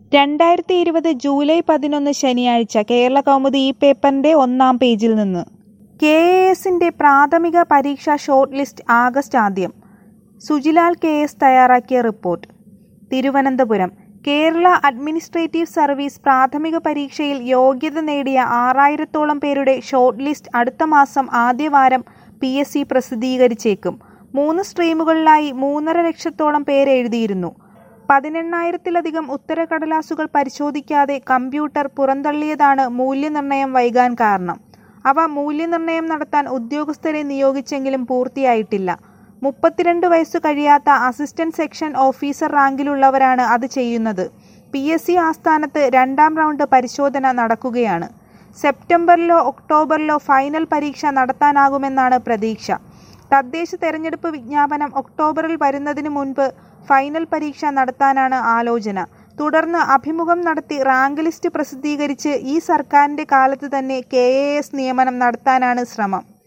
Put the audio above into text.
രണ്ടായിരത്തി ഇരുപത് ജൂലൈ പതിനൊന്ന് ശനിയാഴ്ച കേരള കൗമുദി ഈ പേപ്പറിന്റെ ഒന്നാം പേജിൽ നിന്ന് കെ എ എസിന്റെ പ്രാഥമിക പരീക്ഷാ ഷോർട്ട് ലിസ്റ്റ് ആഗസ്റ്റ് ആദ്യം സുജിലാൽ കെ എസ് തയ്യാറാക്കിയ report Thiruvananthapuram Kerala administrative service പ്രാഥമിക പരീക്ഷയിൽ യോഗ്യത നേടിയ ആറായിരത്തോളം പേരുടെ ഷോർട്ട് ലിസ്റ്റ് അടുത്ത മാസം ആദ്യവാരം പി എസ് സി പ്രസിദ്ധീകരിച്ചേക്കും മൂന്ന് സ്ട്രീമുകളിലായി മൂന്നര ലക്ഷത്തോളം പേര് എഴുതിയിരുന്നു പതിനെണ്ണായിരത്തിലധികം ഉത്തരക്കടലാസുകൾ പരിശോധിക്കാതെ കമ്പ്യൂട്ടർ പുറന്തള്ളിയതാണ് മൂല്യനിർണ്ണയം വൈകാൻ കാരണം അവ മൂല്യനിർണ്ണയം നടത്താൻ ഉദ്യോഗസ്ഥരെ നിയോഗിച്ചെങ്കിലും പൂർത്തിയായിട്ടില്ല മുപ്പത്തിരണ്ട് വയസ്സു കഴിയാത്ത അസിസ്റ്റന്റ് സെക്ഷൻ ഓഫീസർ റാങ്കിലുള്ളവരാണ് അത് ചെയ്യുന്നത് പി എസ് സി ആസ്ഥാനത്ത് രണ്ടാം റൗണ്ട് പരിശോധന നടക്കുകയാണ് സെപ്റ്റംബറിലോ ഒക്ടോബറിലോ ഫൈനൽ പരീക്ഷ നടത്താനാകുമെന്നാണ് പ്രതീക്ഷ തദ്ദേശ തെരഞ്ഞെടുപ്പ് വിജ്ഞാപനം ഒക്ടോബറിൽ വരുന്നതിന് മുൻപ് ഫൈനൽ പരീക്ഷ നടത്താനാണ് ആലോചന തുടർന്ന് അഭിമുഖം നടത്തി റാങ്ക് ലിസ്റ്റ് പ്രസിദ്ധീകരിച്ച് ഈ സർക്കാരിന്റെ കാലത്ത് തന്നെ കെ നിയമനം നടത്താനാണ് ശ്രമം